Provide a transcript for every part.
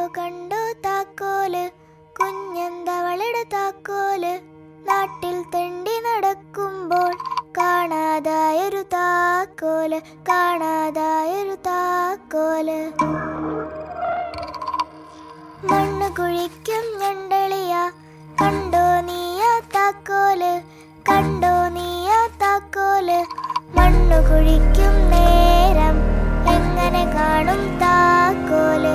കണ്ടു താക്കോല് കുഞ്ഞന്തവളുടെ താക്കോല് നാട്ടിൽ തെണ്ടി നടക്കുമ്പോൾ കാണാതായൊരു താക്കോല് കാണാതായൊരു താക്കോല് മണ്ണ് കുഴിക്കും ഞണ്ടളിയ കണ്ടോ നീയ താക്കോല് കണ്ടോ നീയ താക്കോല് മണ്ണ് കുഴിക്കും നേരം എങ്ങനെ കാണും താക്കോല്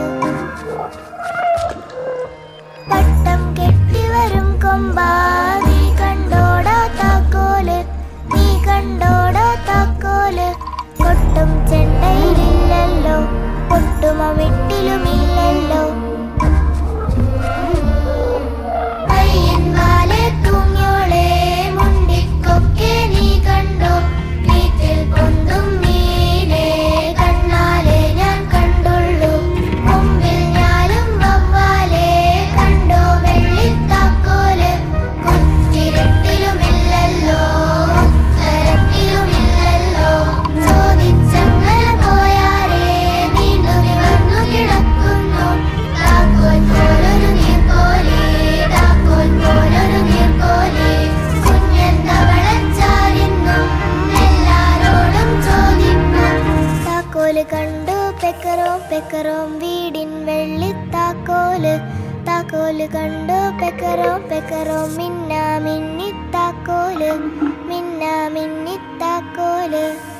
പട്ടം കെട്ടി വരും കൊമ്പാ നീ കണ്ടോടാ താക്കോല് നീ കണ്ടോടാ താക്കോല് കൊട്ടും ചെണ്ടയിലില്ലല്ലോ കൊട്ടുമ വീട്ടിലുമില്ലല്ലോ പയ്യന്മാലെ തൂങ്ങിയോളെ മുണ്ടിക്കൊക്കെ നീ കണ്ടോ വീട്ടിൽ പൊന്തും മീനെ കണ്ണാലെ ഞാൻ കണ്ടുള്ളൂ മുമ്പിൽ ഞാനും വവ്വാലെ കണ്ടോ വെള്ളിത്താക്കോല് കുറ്റിരട്ടിലുമില്ലല്ലോ ഉത്തരത്തിലുമില്ലല്ലോ ചോദിച്ചങ്ങനെ പോയാരേ നീണ്ടു നിവർന്നു കിടക്കുന്നു താക്കോൽ പോലൊരു നീർക്കോലി താക്കോൽ പോലൊരു നീർക്കോലി കുഞ്ഞെന്തവളച്ചാരിന്നും എല്ലാരോടും ചോദിക്കും താക്കോല് കണ്ടു പെക്കറോം പെക്കറോം വീടിൻ വെള്ളിത്താക്കോല് താക്കോല് കണ്ടു പെക്കറോം പെക്കറോം മിന്ന മിന്നിത്താക്കോല് മിന്ന മിന്നിത്താക്കോല്